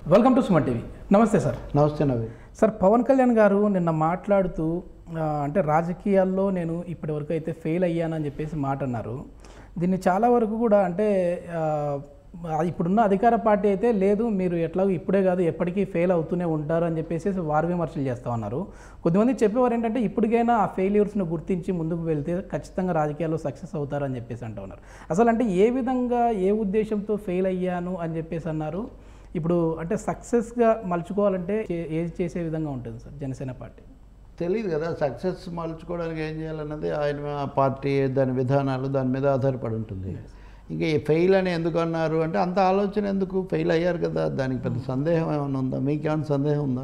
Welcome to Suman TV నమస్తే sir నమస్తే Naveen sir Pawan Kalyan గారు నిన్న మాట్లాడుతూ ఆ, అంటే రాజకీయాల్లో నేను ఇప్పటివరకు అయితే ఫెయిల్ అయ్యానని చెప్పేసి మాట అన్నారు దీన్ని చాలా వరకు కూడా అంటే ఆ, ఇప్పుడున్న అధికార పార్టీ అయితే లేదు మీరు ఎట్లాగో ఇప్పుడే కాదు ఎప్పటికీ ఫెయిల్ అవుతూనే ఉంటారు అని చెప్పేసి వారు విమర్శలు చేస్తూ ఉన్నారు కొద్దిమంది చెప్పేవారు ఏంటంటే ఇప్పటికైనా ఆ ఫెయిల్యూర్స్ను గుర్తించి ముందుకు వెళ్తే ఖచ్చితంగా రాజకీయాల్లో సక్సెస్ అవుతారని చెప్పేసి అంటూ ఉన్నారు అసలు అంటే ఏ విధంగా ఏ ఉద్దేశంతో ఫెయిల్ అయ్యాను అని చెప్పేసి అన్నారు ఇప్పుడు అంటే సక్సెస్గా మలుచుకోవాలంటే ఏ- ఏది చేసే విధంగా ఉంటుంది సార్ జనసేన పార్టీ తెలియదు కదా సక్సెస్ మలుచుకోవడానికి ఏం చేయాలన్నది ఆయన ఆ పార్టీ దాని విధానాలు దాని మీద ఆధారపడి ఉంటుంది ఇంకా ఈ ఫెయిల్ అని ఎందుకు అన్నారు అంటే అంత ఆలోచన ఎందుకు ఫెయిల్ అయ్యారు కదా దానికి పెద్ద సందేహం ఏమైనా ఉందా మీకేమైనా సందేహం ఉందా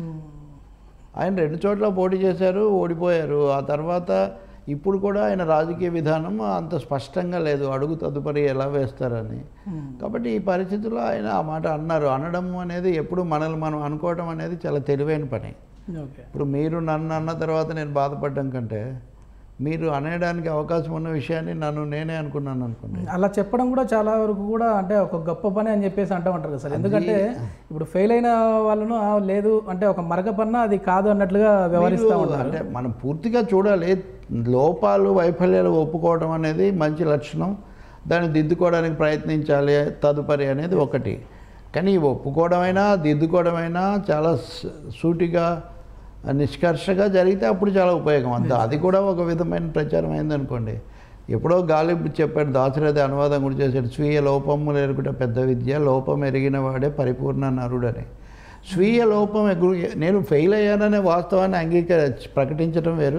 ఆయన రెండు చోట్ల పోటీ చేశారు ఓడిపోయారు ఆ తర్వాత ఇప్పుడు కూడా ఆయన రాజకీయ విధానం అంత స్పష్టంగా లేదు అడుగు తదుపరి ఎలా వేస్తారని కాబట్టి ఈ పరిస్థితుల్లో ఆయన ఆ మాట అన్నారు అనడం అనేది ఎప్పుడు మనల్ని మనం అనుకోవడం అనేది చాలా తెలివైన పని ఓకే ఇప్పుడు మీరు నన్ను అన్న తర్వాత నేను బాధపడడం కంటే మీరు అనేయడానికి అవకాశం ఉన్న విషయాన్ని నన్ను నేనే అనుకున్నాను అనుకోండి అలా చెప్పడం కూడా చాలా వరకు కూడా అంటే ఒక గొప్ప పని అని చెప్పేసి అంటూ ఉంటారు కదా సార్ ఎందుకంటే ఇప్పుడు ఫెయిల్ అయిన వాళ్ళను "ఆ, లేదు అంటే ఒక మరక పన్న అది కాదు అన్నట్లుగా వ్యవహరిస్తూ మీరు ఉంటారు అంటే మనం పూర్తిగా చూడాలి లోపాలు వైఫల్యాలు ఒప్పుకోవడం అనేది మంచి లక్షణం దాన్ని దిద్దుకోవడానికి ప్రయత్నించాలి తదుపరి అనేది ఒకటి కానీ ఈ ఒప్పుకోవడమైనా దిద్దుకోవడమైనా చాలా స- సూటిగా నిష్కర్షగా జరిగితే అప్పుడు చాలా ఉపయోగం అంత అది కూడా ఒక విధమైన ప్రచారం అయిందనుకోండి ఎప్పుడో గాలిబ్ చెప్పాడు దాశరథి అనువాదం కూడా చేశాడు స్వీయ లోపము ఎరుగుట పెద్ద విద్య లోపం ఎరిగిన వాడే పరిపూర్ణ నరుడని స్వీయ లోపం ఎగు నేను ఫెయిల్ అయ్యాననే వాస్తవాన్ని అంగీకరి ప్రకటించడం వేరు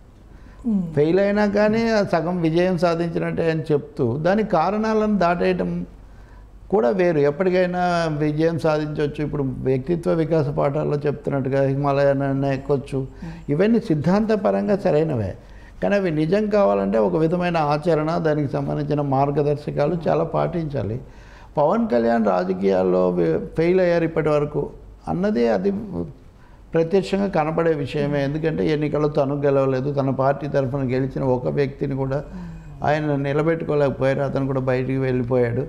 ఫెయిల్ అయినా కానీ ఆ సగం విజయం సాధించినట్టే అని చెప్తూ దాని కారణాలను దాటేయటం కూడా వేరు ఎప్పటికైనా విజయం సాధించవచ్చు ఇప్పుడు వ్యక్తిత్వ వికాస పాఠాల్లో చెప్తున్నట్టుగా హిమాలయాన్ని ఎక్కొచ్చు ఇవన్నీ సిద్ధాంతపరంగా సరైనవే కానీ అవి నిజం కావాలంటే ఒక విధమైన ఆచరణ దానికి సంబంధించిన మార్గదర్శకాలు చాలా పాటించాలి పవన్ కళ్యాణ్ రాజకీయాల్లో వే- ఫెయిల్ అయ్యారు ఇప్పటి వరకు అన్నది అది ప్రత్యక్షంగా కనపడే విషయమే ఎందుకంటే ఎన్నికల్లో తను గెలవలేదు తన పార్టీ తరఫున గెలిచిన ఒక వ్యక్తిని కూడా ఆయన నిలబెట్టుకోలేకపోయారు అతను కూడా బయటికి వెళ్ళిపోయాడు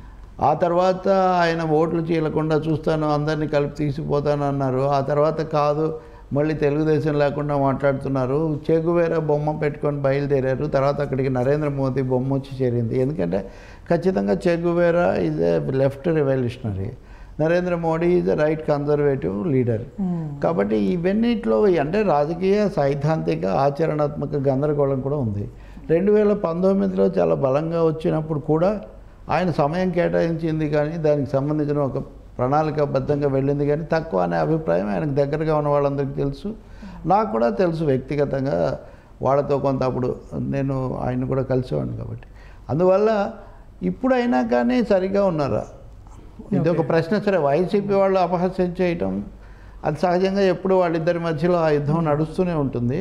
ఆ తర్వాత ఆయన ఓట్లు చీలకుండా చూస్తాను అందరినీ కలిపి తీసుకుపోతాను అన్నారు ఆ తర్వాత కాదు మళ్ళీ తెలుగుదేశం లేకుండా మాట్లాడుతున్నారు చెగువేర బొమ్మ పెట్టుకొని బయలుదేరారు తర్వాత అక్కడికి నరేంద్ర మోదీ బొమ్మ వచ్చి చేరింది ఎందుకంటే ఖచ్చితంగా Che Guevara is a left revolutionary Narendra Modi is a right conservative leader కాబట్టి ఇవన్నిట్లో అంటే రాజకీయ సైద్ధాంతిక ఆచరణాత్మక గందరగోళం కూడా ఉంది రెండు వేల పంతొమ్మిదిలో చాలా బలంగా వచ్చినప్పుడు కూడా ఆయన సమయం కేటాయించింది కానీ దానికి సంబంధించిన ఒక ప్రణాళికాబద్ధంగా వెళ్ళింది కానీ తక్కువ అనే అభిప్రాయం ఆయనకు దగ్గరగా ఉన్న వాళ్ళందరికీ తెలుసు నాకు కూడా తెలుసు వ్యక్తిగతంగా వాళ్ళతో కొంత అప్పుడు నేను ఆయన కూడా కలిసేవాడిని కాబట్టి అందువల్ల ఇప్పుడైనా కానీ సరిగా ఉన్నారా ఇది ఒక ప్రశ్న సరే వైసీపీ వాళ్ళు అపహాస్యం చేయటం అది సహజంగా ఎప్పుడు వాళ్ళిద్దరి మధ్యలో ఆ యుద్ధం నడుస్తూనే ఉంటుంది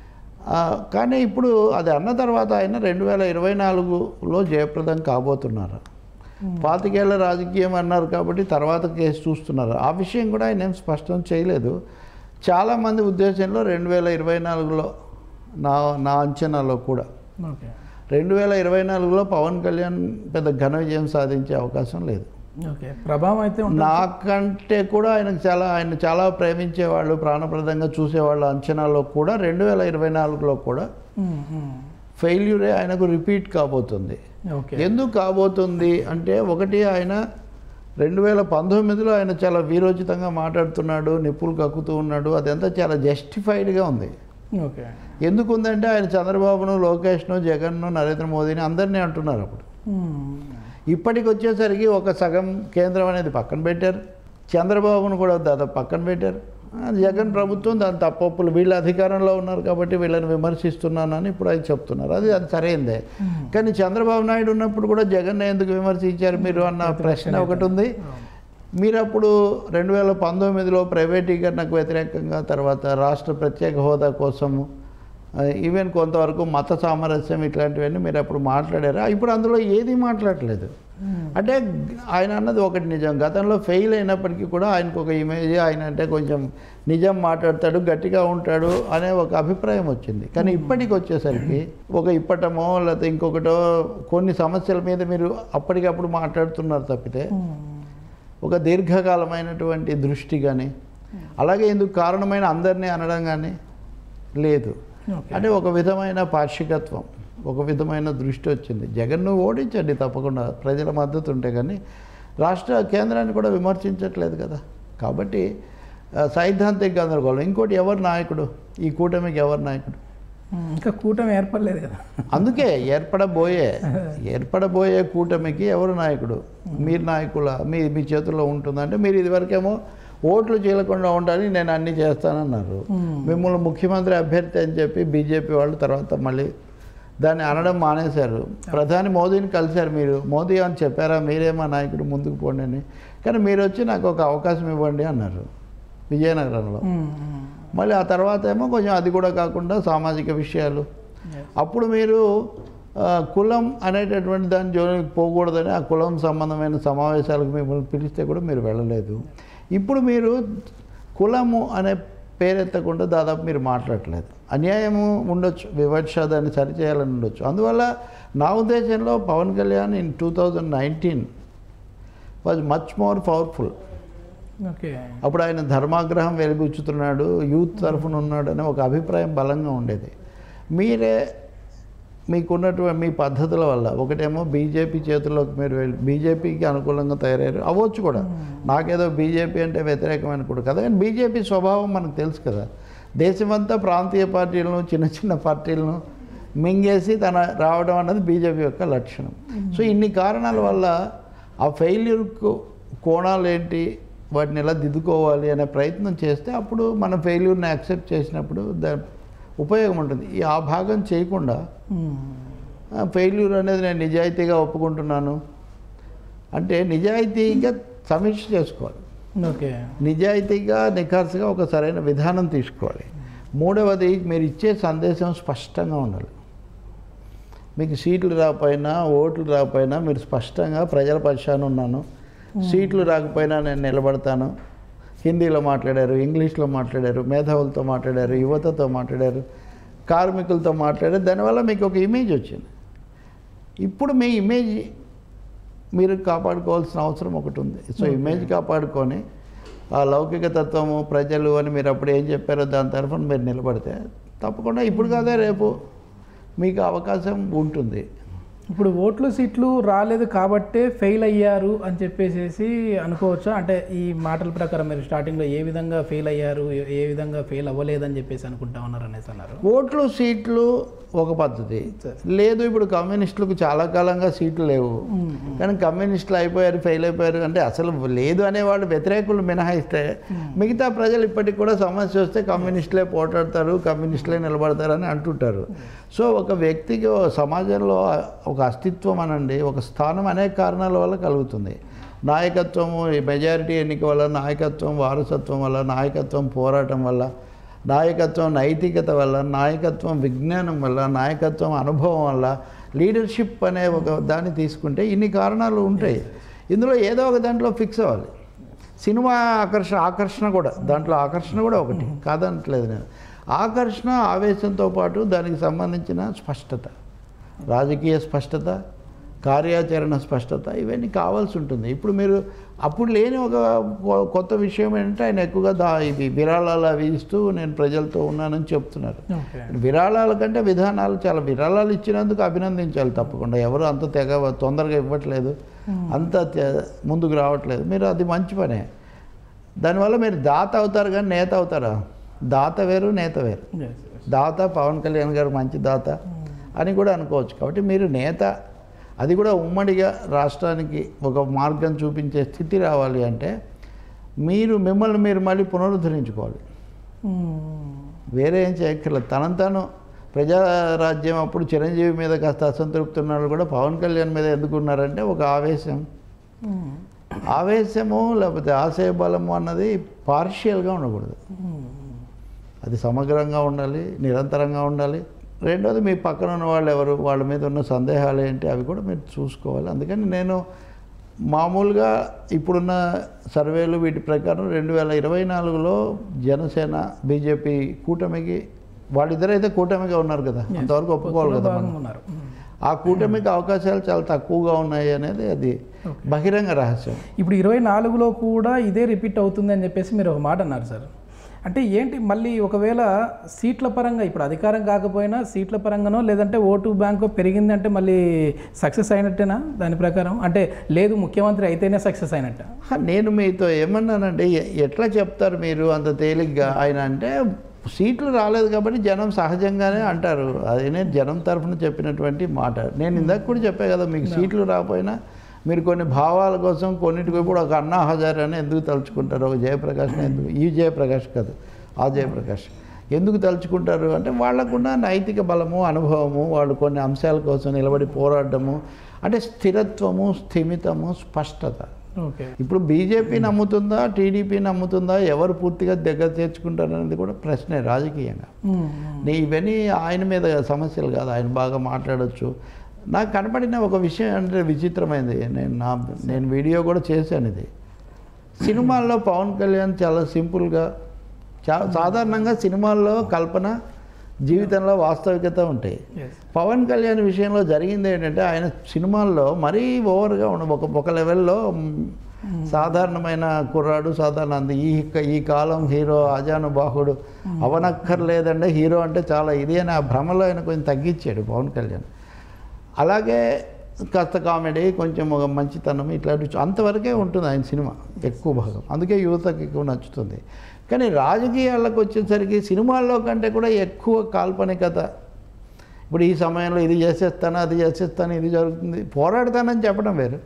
ఆ, కానీ ఇప్పుడు అది అన్న తర్వాత ఆయన రెండు వేల ఇరవై నాలుగులో జయప్రదం కాబోతున్నారు పాతికేళ్ల రాజకీయం అన్నారు కాబట్టి తర్వాత కేసు చూస్తున్నారు ఆ విషయం కూడా ఆయన ఏం స్పష్టం చేయలేదు చాలామంది ఉద్దేశంలో రెండు వేల ఇరవై నాలుగులో నా నా అంచనాలో కూడా ఓకే రెండు వేల ఇరవై నాలుగులో పవన్ కళ్యాణ్ పెద్ద ఘన విజయం సాధించే అవకాశం లేదు ఓకే ప్రభావం అయితే ఉంటుంది నాకంటే కూడా ఆయనకు చాలా ఆయన చాలా ప్రేమించేవాళ్ళు ప్రాణప్రదంగా చూసేవాళ్ళ అంచనాలో కూడా రెండు వేల ఇరవై నాలుగులో కూడా ఉమ్, ఉమ్. ఫెయిల్యూరే ఆయనకు రిపీట్ కాబోతుంది ఓకే ఎందుకు కాబోతుంది అంటే ఒకటి ఆయన రెండు వేల పంతొమ్మిదిలో ఆయన చాలా వీరోచితంగా మాట్లాడుతున్నాడు నిప్పులు కక్కుతూ ఉన్నాడు అదంతా చాలా జస్టిఫైడ్గా ఉంది ఓకే ఎందుకు ఉందంటే ఆయన చంద్రబాబును లోకేష్ను జగన్ను నరేంద్ర మోదీని అందరినీ అంటున్నారు అప్పుడు ఉమ్. ఇప్పటికి వచ్చేసరికి ఒక సగం కేంద్రం అనేది పక్కన పెట్టారు చంద్రబాబును కూడా దాదాపు పక్కన పెట్టారు ఆ, జగన్ ప్రభుత్వం దాని తప్పొప్పులు వీళ్ళు అధికారంలో ఉన్నారు కాబట్టి వీళ్ళని విమర్శిస్తున్నానని ఇప్పుడు ఆయన చెప్తున్నారు అది అది సరైందే కానీ చంద్రబాబు నాయుడు ఉన్నప్పుడు కూడా జగన్ ఎందుకు విమర్శించారు మీరు అన్న ప్రశ్న ఒకటి ఉంది మీరు అప్పుడు రెండు వేల పంతొమ్మిదిలో ప్రైవేటీకరణకు వ్యతిరేకంగా తర్వాత రాష్ట్ర ప్రత్యేక హోదా కోసము ఆ, ఈవెన్ కొంతవరకు మత సామరస్యం ఇట్లాంటివన్నీ మీరు అప్పుడు మాట్లాడారు ఇప్పుడు అందులో ఏది మాట్లాడలేదు అంటే ఆయన అన్నది ఒకటి నిజం గతంలో ఫెయిల్ అయినప్పటికీ కూడా ఆయనకు ఒక ఇమేజ్ ఆయన అంటే కొంచెం నిజం మాట్లాడతాడు గట్టిగా ఉంటాడు అనే ఒక అభిప్రాయం వచ్చింది కానీ ఇప్పటికి వచ్చేసరికి ఒక ఇప్పటమో లేకపోతే ఇంకొకటో కొన్ని సమస్యల మీద మీరు అప్పటికప్పుడు మాట్లాడుతున్నారు తప్పితే ఒక దీర్ఘకాలమైనటువంటి దృష్టి కానీ అలాగే ఇందుకు కారణమైన అందరినీ అనడం కానీ లేదు ఓకే అంటే ఒక విధమైన పార్షికత్వం ఒక విధమైన దృష్టి వచ్చింది జగన్ను ఓడించండి తప్పకుండా ప్రజల మద్దతు ఉంటే కానీ రాష్ట్ర కేంద్రాన్ని కూడా విమర్శించట్లేదు కదా కాబట్టి ఆ, సైద్ధాంతిక గందరగోళం ఇంకోటి ఎవరు నాయకుడు ఈ కూటమికి ఎవరు నాయకుడు ఉమ్, ఇంకా కూటమి ఏర్పడలేదు కదా అందుకే ఏర్పడబోయే ఏర్పడబోయే కూటమికి ఎవరు నాయకుడు మీరు నాయకుల మీ మీ చేతుల్లో ఉంటుందంటే మీరు ఇదివరకేమో ఓట్లు చేయకుండా ఉండాలని నేను అన్నీ చేస్తానన్నారు Hmm. మిమ్మల్ని ముఖ్యమంత్రి అభ్యర్థి అని చెప్పి బీజేపీ వాళ్ళు తర్వాత మళ్ళీ దాన్ని అనడం మానేశారు ప్రధాని మోదీని కలిశారు మీరు మోదీ అని చెప్పారా మీరే మా నాయకుడు ముందుకు పోండి అని కానీ మీరు వచ్చి నాకు ఒక అవకాశం ఇవ్వండి అన్నారు విజయనగరంలో ఉమ్, ఉమ్. మళ్ళీ ఆ తర్వాత ఏమో కొంచెం అది కూడా కాకుండా సామాజిక విషయాలు Yes. అప్పుడు మీరు ఆ, కులం అనేటటువంటి దాని జోలికి పోకూడదని ఆ కులం సంబంధమైన సమావేశాలకు మిమ్మల్ని పిలిస్తే కూడా మీరు వెళ్ళలేదు ఇప్పుడు మీరు కులము అనే పేరెత్తకుండా దాదాపు మీరు మాట్లాడట్లేదు అన్యాయము ఉండొచ్చు వివక్ష దాన్ని సరిచేయాలని ఉండొచ్చు అందువల్ల నా ఉద్దేశంలో Pawan Kalyan in two thousand nineteen was much more powerful okay అప్పుడు ఆయన ధర్మాగ్రహం వెలిబుచ్చుతున్నాడు యూత్ తరఫున ఉన్నాడు అనే ఒక అభిప్రాయం బలంగా ఉండేది మీరే మీకున్నటువంటి మీ పద్ధతుల వల్ల ఒకటేమో బీజేపీ చేతుల్లోకి మీరు వెళ్ళి బీజేపీకి అనుకూలంగా తయారయ్యారు అవ్వచ్చు కూడా నాకేదో బీజేపీ అంటే వ్యతిరేకమైన కూడా కదా కానీ బీజేపీ స్వభావం మనకు తెలుసు కదా దేశమంతా ప్రాంతీయ పార్టీలను చిన్న చిన్న పార్టీలను మింగేసి తన రావడం అన్నది బీజేపీ యొక్క లక్షణం సో ఇన్ని కారణాల వల్ల ఆ ఫెయిల్యూర్కు కోణాలు ఏంటి వాటిని ఎలా దిద్దుకోవాలి అనే ప్రయత్నం చేస్తే అప్పుడు మన ఫెయిల్యూర్ని యాక్సెప్ట్ చేసినప్పుడు దా ఉపయోగం ఉంటుంది ఈ ఆ భాగం చేయకుండా ఉమ్, ఫెయిల్యూర్ అనేది నేను నిజాయితీగా ఒప్పుకుంటున్నాను అంటే నిజాయితీగా సమీక్ష చేసుకోవాలి ఓకే నిజాయితీగా నిఖార్సుగా ఒక సరైన విధానం తీసుకోవాలి మూడవది మీరు ఇచ్చే సందేశం స్పష్టంగా ఉండాలి మీకు సీట్లు రాకపోయినా ఓట్లు రాకపోయినా మీరు స్పష్టంగా ప్రజల పక్షాన ఉన్నాను సీట్లు రాకపోయినా నేను నిలబడతాను హిందీలో మాట్లాడారు ఇంగ్లీష్లో మాట్లాడారు మేధావులతో మాట్లాడారు యువతతో మాట్లాడారు కార్మికులతో మాట్లాడారు దానివల్ల మీకు ఒక ఇమేజ్ వచ్చింది ఇప్పుడు మీ ఇమేజ్ మీరు కాపాడుకోవాల్సిన అవసరం ఒకటి ఉంది సో ఇమేజ్ కాపాడుకొని ఆ లౌకిక తత్వము ప్రజలు అని మీరు అప్పుడు ఏం చెప్పారో దాని తరఫున మీరు నిలబడితే తప్పకుండా ఇప్పుడు కాదే రేపు మీకు అవకాశం ఉంటుంది ఇప్పుడు ఓట్లు సీట్లు రాలేదు కాబట్టే ఫెయిల్ అయ్యారు అని చెప్పేసి అనుకోవచ్చా అంటే ఈ మాటల ప్రకారం మీరు స్టార్టింగ్లో ఏ విధంగా ఫెయిల్ అయ్యారు ఏ- ఏ విధంగా ఫెయిల్ అవ్వలేదని చెప్పేసి అనుకుంటా ఉన్నారు అనేసి అన్నారు ఓట్లు సీట్లు ఒక పద్ధతి సరే. లేదు ఇప్పుడు కమ్యూనిస్టులకు చాలా కాలంగా సీట్లు లేవు ఉమ్, ఉమ్. కానీ కమ్యూనిస్టులు అయిపోయారు ఫెయిల్ అయిపోయారు అంటే అసలు లేదు అనేవాళ్ళు వ్యతిరేకులు మినహాయిస్తే మిగతా ప్రజలు ఇప్పటికి కూడా సమస్య వస్తే కమ్యూనిస్టులే పోటాడతారు కమ్యూనిస్టులే నిలబడతారు అని అంటుంటారు సో ఒక వ్యక్తికి ఓ సమాజంలో ఒక అస్తిత్వం అనండి ఒక స్థానం అనేక కారణాల వల్ల కలుగుతుంది నాయకత్వము ఈ మెజారిటీ ఎన్నిక వల్ల నాయకత్వం వారసత్వం వల్ల నాయకత్వం పోరాటం వల్ల నాయకత్వం నైతికత వల్ల నాయకత్వం విజ్ఞానం వల్ల నాయకత్వం అనుభవం వల్ల లీడర్షిప్ అనే ఒక దాన్ని తీసుకుంటే ఇన్ని కారణాలు ఉంటాయి ఇందులో ఏదో ఒక దాంట్లో ఫిక్స్ అవ్వాలి సినిమా ఆకర్షణ ఆకర్షణ కూడా దాంట్లో ఆకర్షణ కూడా ఒకటి కాదనట్లేదు నేను ఆకర్షణ ఆవేశంతో పాటు దానికి సంబంధించిన స్పష్టత రాజకీయ స్పష్టత కార్యాచరణ స్పష్టత ఇవన్నీ కావాల్సి ఉంటుంది ఇప్పుడు మీరు అప్పుడు లేని ఒక కొ- కొత్త విషయం ఏంటంటే ఆయన ఎక్కువగా దా ఇది విరాళాలు అవి ఇస్తూ నేను ప్రజలతో ఉన్నానని చెప్తున్నారు ఓకే విరాళాల కంటే విధానాలు చాలా విరాళాలు ఇచ్చినందుకు అభినందించాలి తప్పకుండా ఎవరు అంత తెగ తొందరగా ఇవ్వట్లేదు అంత తె- ముందుకు రావట్లేదు మీరు అది మంచి పనే దానివల్ల మీరు దాత అవుతారు కానీ నేత అవుతారా దాత వేరు నేత వేరు Yes, yes. దాత పవన్ కళ్యాణ్ గారు మంచి దాత అని కూడా అనుకోవచ్చు కాబట్టి మీరు నేత అది కూడా ఉమ్మడిగా రాష్ట్రానికి ఒక మార్గం చూపించే స్థితి రావాలి అంటే మీరు మిమ్మల్ని మీరు మళ్ళీ పునరుద్ధరించుకోవాలి ఉమ్, వేరే ఏం చేయక్కర్లేదు తనంతాను తాను ప్రజారాజ్యం అప్పుడు చిరంజీవి మీద కాస్త అసంతృప్తి ఉన్న వాళ్ళు కూడా పవన్ కళ్యాణ్ మీద ఎందుకు ఉన్నారంటే ఒక ఆవేశం ఉమ్, ఆవేశము లేకపోతే ఆశయ బలము అన్నది పార్షియల్గా ఉండకూడదు ఉమ్, అది సమగ్రంగా ఉండాలి నిరంతరంగా ఉండాలి రెండోది మీ పక్కన ఉన్న వాళ్ళు ఎవరు వాళ్ళ మీద ఉన్న సందేహాలు ఏంటి అవి కూడా మీరు చూసుకోవాలి అందుకని నేను మామూలుగా ఇప్పుడున్న సర్వేలు వీటి ప్రకారం రెండు వేల ఇరవై నాలుగులో జనసేన బీజేపీ కూటమికి వాళ్ళిద్దరైతే కూటమిగా ఉన్నారు కదా అంతవరకు ఒప్పుకోవాలి పొత్తులో కదా మనం భాగంగా ఉన్నారు ఉమ్, ఆ కూటమికి అవకాశాలు చాలా తక్కువగా ఉన్నాయి అనేది అది బహిరంగ రహస్యం ఇప్పుడు ఇరవై నాలుగులో కూడా ఇదే రిపీట్ అవుతుంది అని చెప్పేసి మీరు ఒక మాట అన్నారు సార్ అంటే ఏంటి మళ్ళీ ఒకవేళ సీట్ల పరంగా ఇప్పుడు అధికారం కాకపోయినా సీట్ల పరంగానో లేదంటే ఓటు బ్యాంకు పెరిగిందంటే మళ్ళీ సక్సెస్ అయినట్టేనా దాని ప్రకారం అంటే లేదు ముఖ్యమంత్రి అయితేనే సక్సెస్ అయినట్ట హ, నేను మీతో ఏమన్నానంటే ఎ- ఎట్లా చెప్తారు మీరు అంత తేలిగ్గా ఆయన అంటే సీట్లు రాలేదు కాబట్టి జనం సహజంగానే అంటారు అది నేను జనం తరఫున చెప్పినటువంటి మాట నేను ఇందాక కూడా చెప్పా కదా మీకు సీట్లు రాకపోయినా మీరు కొన్ని భావాల కోసం కొన్నిటికి ఇప్పుడు ఒక అన్నా హజార్ అని ఎందుకు తలుచుకుంటారు ఒక జయప్రకాష్ని ఎందుకు ఈ జయప్రకాష్ కాదు ఆ జయప్రకాష్ ఎందుకు తలుచుకుంటారు అంటే వాళ్ళకున్న నైతిక బలము అనుభవము వాళ్ళు కొన్ని అంశాల కోసం నిలబడి పోరాడము అంటే స్థిరత్వము స్థిమితము స్పష్టత ఓకే ఇప్పుడు బీజేపీ నమ్ముతుందా టీడీపీ నమ్ముతుందా ఎవరు పూర్తిగా దగ్గర చేర్చుకుంటారు అనేది కూడా ప్రశ్నే రాజకీయంగా నీ ఇవన్నీ ఆయన మీద సమస్యలు కాదు ఆయన బాగా మాట్లాడొచ్చు నాకు కనపడిన ఒక విషయం అంటే విచిత్రమైంది నేను నా నేను వీడియో కూడా చేశాను ఇది సినిమాల్లో పవన్ కళ్యాణ్ చాలా సింపుల్గా చాలా సాధారణంగా సినిమాల్లో కల్పన జీవితంలో వాస్తవికత ఉంటాయి ఎస్ పవన్ కళ్యాణ్ విషయంలో జరిగింది ఏంటంటే ఆయన సినిమాల్లో మరీ ఓవర్గా ఉండ ఒక ఒక లెవెల్లో మ్, సాధారణమైన కుర్రాడు సాధారణ అంది ఈ ఈ కాలం హీరో అజానుబాహుడు అవనక్కర్లేదంటే హీరో అంటే చాలా ఇది అని ఆ భ్రమలో ఆయన కొంచెం తగ్గించాడు పవన్ కళ్యాణ్ అలాగే కాస్త కామెడీ కొంచెం ఒక మంచితనం ఇట్లాంటి అంతవరకే ఉంటుంది ఆయన సినిమా ఎక్కువ భాగం అందుకే యువతకి ఎక్కువ నచ్చుతుంది కానీ రాజకీయాలకు వచ్చేసరికి సినిమాల్లో కంటే కూడా ఎక్కువ కాల్పనికత ఇప్పుడు ఈ సమయంలో ఇది చేసేస్తాను అది చేసేస్తాను ఇది జరుగుతుంది పోరాడతానని చెప్పడం వేరు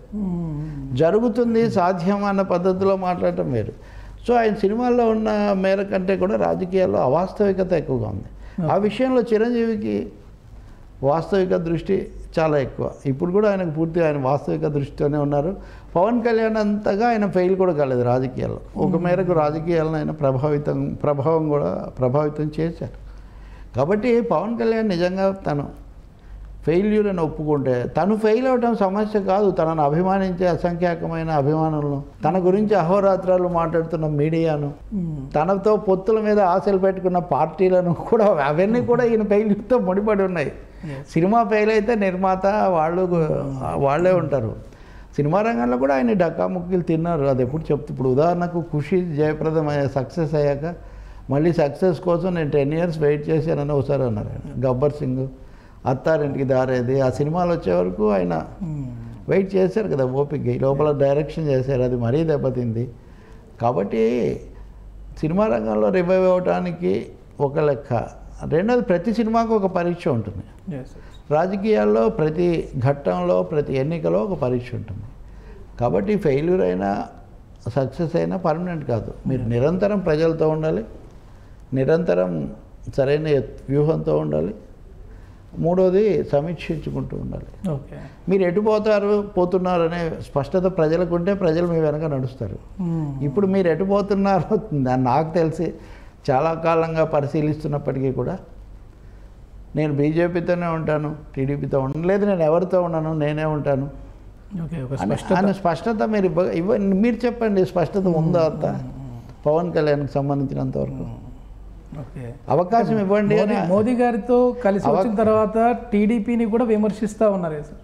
జరుగుతుంది సాధ్యం అన్న పద్ధతిలో మాట్లాడటం వేరు సో ఆయన సినిమాల్లో ఉన్న మేర కంటే కూడా రాజకీయాల్లో అవాస్తవికత ఎక్కువగా ఉంది ఆ విషయంలో చిరంజీవికి వాస్తవిక దృష్టి చాలా ఎక్కువ ఇప్పుడు కూడా ఆయనకు పూర్తిగా ఆయన వాస్తవిక దృష్టితోనే ఉన్నారు పవన్ కళ్యాణ్ అంతగా ఆయన ఫెయిల్ కూడా కాలేదు రాజకీయాల్లో ఒక మేరకు రాజకీయాలను ఆయన ప్రభావితం ప్రభావం కూడా ప్రభావితం చేశారు కాబట్టి పవన్ కళ్యాణ్ నిజంగా తను ఫెయిల్యూర్ అని ఒప్పుకుంటే తను ఫెయిల్ అవటం సమస్య కాదు తనను అభిమానించే అసంఖ్యాకమైన అభిమానులను తన గురించి అహోరాత్రాలు మాట్లాడుతున్న మీడియాను తనతో పొత్తుల మీద ఆశలు పెట్టుకున్న పార్టీలను కూడా అవన్నీ కూడా ఈయన ఫెయిల్యూర్తో ముడిపడి ఉన్నాయి సినిమా ఫెయిల్ అయితే నిర్మాత వాళ్ళు వాళ్ళే ఉంటారు సినిమా రంగంలో కూడా ఆయన డక్కా ముక్కీలు తిన్నారు అది ఎప్పుడు చెప్తూ ఇప్పుడు ఉదాహరణకు ఖుషి జయప్రదం సక్సెస్ అయ్యాక మళ్ళీ సక్సెస్ కోసం నేను టెన్ ఇయర్స్ వెయిట్ చేశానని ఒకసారి అన్నారు ఆయన గబ్బర్ సింగ్ అత్తారింటికి దారేది ఆ సినిమాలు వచ్చే వరకు ఆయన వెయిట్ చేశారు కదా ఓపిక ఈ లోపల డైరెక్షన్ చేశారు అది మరీ దెబ్బతింది కాబట్టి సినిమా రంగంలో రివైవ్ అవడానికి ఒక లెక్క రెండోది ప్రతి సినిమాకు ఒక పరీక్ష ఉంటుంది ఎస్ రాజకీయాల్లో ప్రతి ఘట్టంలో ప్రతి ఎన్నికలో ఒక పరీక్ష ఉంటుంది కాబట్టి ఫెయిల్యూర్ అయినా సక్సెస్ అయినా పర్మనెంట్ కాదు మీరు నిరంతరం ప్రజలతో ఉండాలి నిరంతరం సరైన వ్యూహంతో ఉండాలి మూడోది సమీక్షించుకుంటూ ఉండాలి ఓకే మీరు ఎటు పోతారు పోతున్నారు అనే స్పష్టత ప్రజలకు ఉంటే ప్రజలు మీ వెనక నడుస్తారు ఇప్పుడు మీరు ఎటు పోతున్నారో నా- నాకు తెలిసి చాలా కాలంగా పరిశీలిస్తున్నప్పటికీ కూడా నేను బీజేపీతోనే ఉంటాను టీడీపీతో ఉండలేదు నేను ఎవరితో ఉన్నాను నేనే ఉంటాను ఓకే ఒక అని- స్పష్టత అనే స్పష్టత మీరు ఇవ్వ ఇవ్వ మీరు చెప్పండి స్పష్టత ఉందా అంత పవన్ కళ్యాణ్కి సంబంధించినంత వరకు ఓకే అవకాశం ఇవ్వండి అని మోదీ మోదీ గారితో కలిసి అవ- వచ్చిన తర్వాత టీడీపీని కూడా విమర్శిస్తూ ఉన్నారు సార్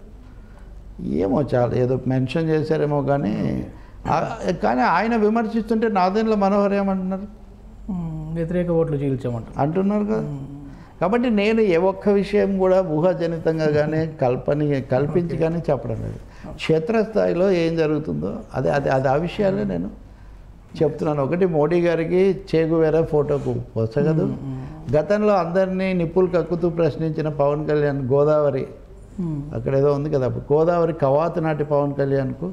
ఏమో చాలా ఏదో మెన్షన్ చేశారేమో కానీ ఆ- కానీ ఆయన విమర్శిస్తుంటే నాదేంట్లో మనోహర్ ఏమంటున్నారు వ్యతిరేక ఓట్లు చీల్చామంటారు అంటున్నారు కదా కాబట్టి నేను ఏ ఒక్క విషయం కూడా ఊహాజనితంగా కానీ కల్పని కల్పించి కానీ చెప్పడం లేదు క్షేత్రస్థాయిలో ఏం జరుగుతుందో అదే అదే అది ఆ విషయాలే నేను చెప్తున్నాను ఒకటి మోడీ గారికి చేగువేర ఫోటోకు వస్తగదు గతంలో అందరినీ నిప్పులు కక్కుతూ ప్రశ్నించిన పవన్ కళ్యాణ్ గోదావరి అక్కడ ఏదో ఉంది కదా అప్పుడు గోదావరి కవాతు నాటి పవన్ కళ్యాణ్కు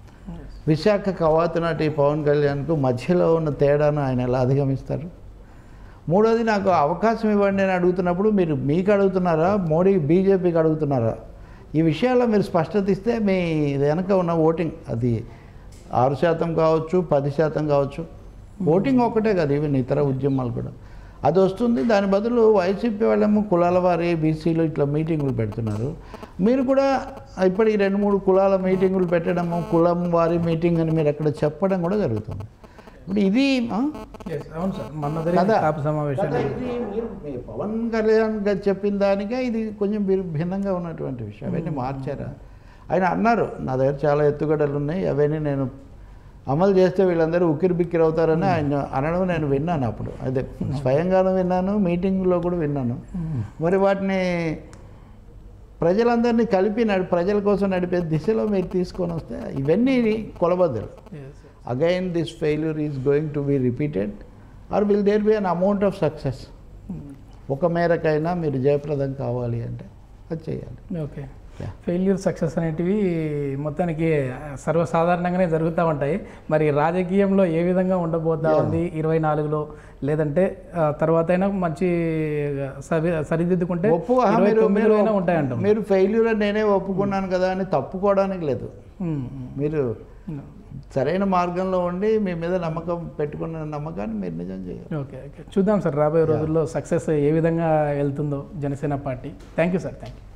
విశాఖ కవాతు నాటి పవన్ కళ్యాణ్కు మధ్యలో ఉన్న తేడాను ఆయన ఎలా అధిగమిస్తారు మూడోది నాకు అవకాశం ఇవ్వండి అని అడుగుతున్నప్పుడు మీరు మీకు అడుగుతున్నారా మోడీ బీజేపీకి అడుగుతున్నారా ఈ విషయాల్లో మీరు స్పష్టత ఇస్తే మీ వెనక ఉన్న ఓటింగ్ అది ఆరు శాతం కావచ్చు పది శాతం కావచ్చు ఓటింగ్ ఒక్కటే కదా ఈవెన్ ఇతర ఉద్యమాలు కూడా అది వస్తుంది దాని బదులు వైసీపీ వాళ్ళేమో కులాల వారి బీసీలు ఇట్లా మీటింగులు పెడుతున్నారు మీరు కూడా ఇప్పటికి రెండు మూడు కులాల మీటింగులు పెట్టడము కులం వారి మీటింగ్ అని మీరు అక్కడ చెప్పడం కూడా జరుగుతుంది ఇప్పుడు ఇది ఆ? Yes, అవును సార్ మొన్న జరిగిన కదా. కాపు సమావేశాలు కదా, ఇది మీరు మీ పవన్ కళ్యాణ్ గారు చెప్పిన దానికే ఇది కొంచెం భిన్న- భిన్నంగా ఉన్నటువంటి విషయం అవన్నీ మార్చారా ఆయన అన్నారు నా దగ్గర చాలా ఎత్తుగడలు ఉన్నాయి అవన్నీ నేను అమలు చేస్తే వీళ్ళందరూ ఉక్కిరి బిక్కిరి అవుతారని ఆయన అనడం నేను విన్నాను అప్పుడు అదే స్వయంగానూ విన్నాను మీటింగ్లో కూడా విన్నాను మరి వాటిని ప్రజలందరినీ కలిపి నడి ప్రజల కోసం నడిపే దిశలో మీరు తీసుకొని వస్తే ఇవన్నీ కొలబద్దలు Yes, yes. Again this failure is going to be repeated or will there be an amount of success ఒక మేరకైనా మీరు జయప్రదం కావాలి అంటే అది చేయాలి ఓకే Yeah. ఫెయిల్యూర్ సక్సెస్ అనేటివి మొత్తానికి సర్వసాధారణంగానే జరుగుతూ ఉంటాయి మరి రాజకీయంలో ఏ విధంగా ఉండబోతా Yeah. ఉంది ఇరవై నాలుగులో లేదంటే ఆ, తర్వాత అయినా మంచి సరి సరిదిద్దుకుంటే ఒప్పు ఆ, ఇరవై మీరు తొమ్మిదిలో అయినా మీరు- ఉంటాయంటాం మీరు ఫెయిల్యూర్ అని నేనే ఒప్పుకున్నాను కదా అని తప్పుకోవడానికి లేదు ఉమ్, ఉమ్. మీరు సరైన మార్గంలో ఉండి మీ మీద నమ్మకం పెట్టుకున్న నమ్మకాన్ని మీరు నిజం చేయాలి ఓకే ఓకే చూద్దాం సార్ రాబోయే రోజుల్లో సక్సెస్ ఏ విధంగా వెళ్తుందో Janasena party thank you sir thank you